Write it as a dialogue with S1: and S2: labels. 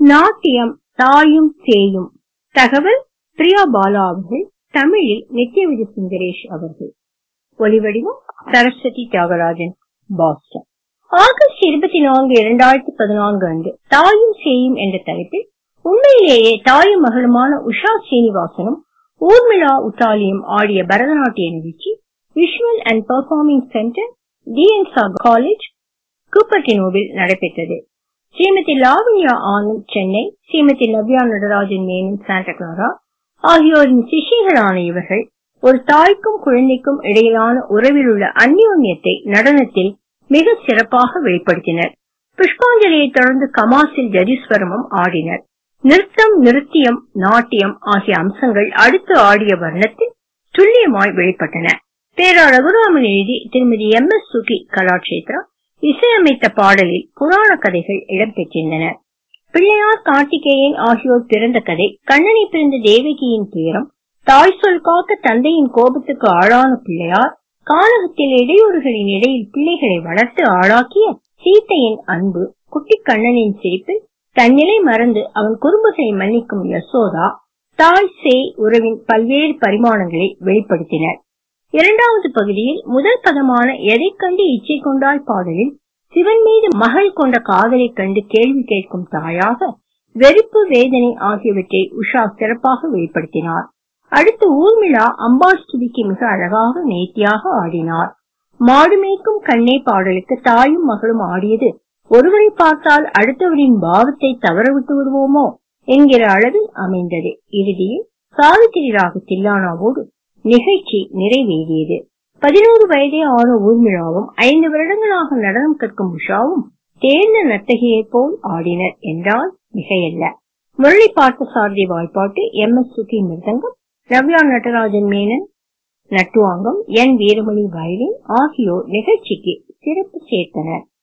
S1: நாட்டியம் தாயும் சேயும் தகவல் பிரியா பாலா அவர்கள் தமிழில் நித்யவிதி சுந்தரேஷ் அவர்கள் ஒலிவடிவம் சரஸ்வதி தியாகராஜன் பாஸ்டன் ஆகஸ்ட் இருபத்தி நான்கு இரண்டாயிரத்தி பதினான்கு அன்று தாயும் சேயும் என்ற தலைப்பில் உண்மையிலேயே தாயும் மகளுமான உஷா சீனிவாசனும் ஊர்மிளா உட்டாலியும் ஆடிய பரதநாட்டிய நிகழ்ச்சி visual and performing centre De Anza college கூப்பர்டினோவில் நடைபெற்றது ஸ்ரீமதி லாவண்யா ஆனந்த் சென்னை ஸ்ரீமதி நவ்யா நடராஜன் மேனன் சாண்டா கிளாரா ஆகியோரின் சிஷியர்களான இவர்கள் ஒரு தாய்க்கும் குழந்தைக்கும் இடையிலான உறவில் உள்ள அந்யோன்யத்தை நடனத்தில் மிக சிறப்பாக வெளிப்படுத்தினர் புஷ்பாஞ்சலியை தொடர்ந்து கமாசில் ஜதீஸ்வரமும் ஆடினர் நிறுத்தம் நிருத்தியம் நாட்டியம் ஆகிய அம்சங்கள் அடுத்து ஆடிய வர்ணத்தில் துல்லியமாய் வெளிப்பட்டன பேரா ரகுராமன் எழுதி திருமதி எம் எஸ் சுகி கலாட்சேத்ரா இசையமைத்த பாடலில் புராண கதைகள் இடம்பெற்றிருந்தன பிள்ளையார் கார்த்திகேயன் ஆகியோர் பிறந்த கதை கண்ணனை பிறந்த தேவகியின் துயரம் தாய் சொல் காக்க தந்தையின் கோபத்துக்கு ஆளான பிள்ளையார் காலகத்தில் இடையூறுகளின் இடையில் பிள்ளைகளை வளர்த்து ஆளாக்கிய சீத்தையின் அன்பு குட்டி கண்ணனின் சிரிப்பில் தன்னிலை மறந்து அவன் குறும்புகளை மன்னிக்கும் யசோதா தாய் சேய் உறவின் பல்வேறு பரிமாணங்களை வெளிப்படுத்தினர் இரண்டாவது பகுதியில் முதல் பதமான எதை கண்டு இச்சை கொண்டாய் பாடலில் சிவன் மீது மகள் கொண்ட காதலை கண்டு கேள்வி கேட்கும் தாயாக வெறுப்பு வேதனை ஆகியவற்றை உஷா சிறப்பாக வெளிப்படுத்தினார் அடுத்து ஊர்மிளா அம்பாஸ்துதிக்கு மிக அழகாக நேர்த்தியாக ஆடினார் மாடு மேய்க்கும் கண்ணே பாடலுக்கு தாயும் மகளும் ஆடியது ஒருவரை பார்த்தால் அடுத்தவரின் பாவத்தை தவற விட்டு விடுவோமோ என்கிற அளவில் அமைந்தது இறுதியில் சாவித்திரி ராக தில்லானாவோடு நிகழ்ச்சி நிறைவேறியது பதினோரு வயதே ஆன ஊர்மிழாவும் ஐந்து வருடங்களாக நடனம் கற்கும் உஷாவும் தேர்ந்த நர்த்தகியைப் போல் ஆடினர் என்றால் மிகையல்ல முரளி பார்த்த சாரதி வாய்ப்பாட்டு எம் எஸ் சுகி மிருதங்கம் நவ்யா நடராஜன் மேனன் நட்டுவாங்கம் என் வீரமணி வயலின் ஆகியோர் நிகழ்ச்சிக்கு சிறப்பு சேர்த்தனர்